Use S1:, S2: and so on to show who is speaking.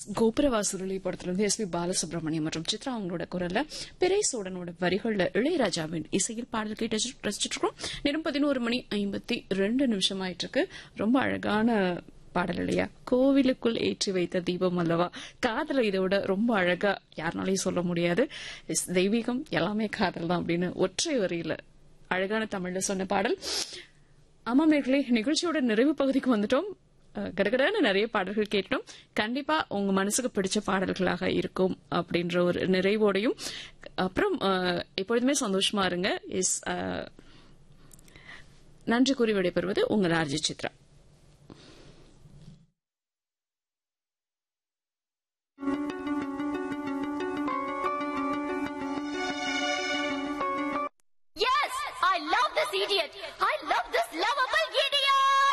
S1: கோபுரவாசுரலி படத்திலிருந்து S B Balasubramaniam மற்றும் சித்ரா அவங்களோட குரல்ல பிறை சோடனோட வரிகள்ல இளையராஜாவின் இசையில் பாடல் கேட்டு ரசிச்சுட்டு இருக்கோம் நேரம் பதினோரு மணி ஐம்பத்தி ரெண்டு நிமிஷம் ஆயிட்டு இருக்கு ரொம்ப அழகான பாடல் இல்லையா கோவிலுக்குள் ஏற்றி வைத்த தீபம் அல்லவா காதல இதை விட ரொம்ப அழகா யாருனாலையும் சொல்ல முடியாது Yes, தெய்வீகம் எல்லாமே காதல் தான் அப்படின்னு ஒற்றை வரியில அழகான தமிழ்ல சொன்ன பாடல் ஆமா மேர்களே நிகழ்ச்சியோட நிறைவு பகுதிக்கு வந்துட்டோம் அஹ், கடகடன்னு நிறைய பாடல்கள் கேட்டோம் கண்டிப்பா உங்க மனசுக்கு பிடிச்ச பாடல்களாக இருக்கும் அப்படின்ற ஒரு நிறைவோடையும் அப்புறம் அஹ், எப்பொழுதுமே சந்தோஷமா இருங்க இஸ் நன்றி கூறி விடைபெறுவது உங்கள் RJ Chitra
S2: Yes, I love this idiot. I love this lovable idiot.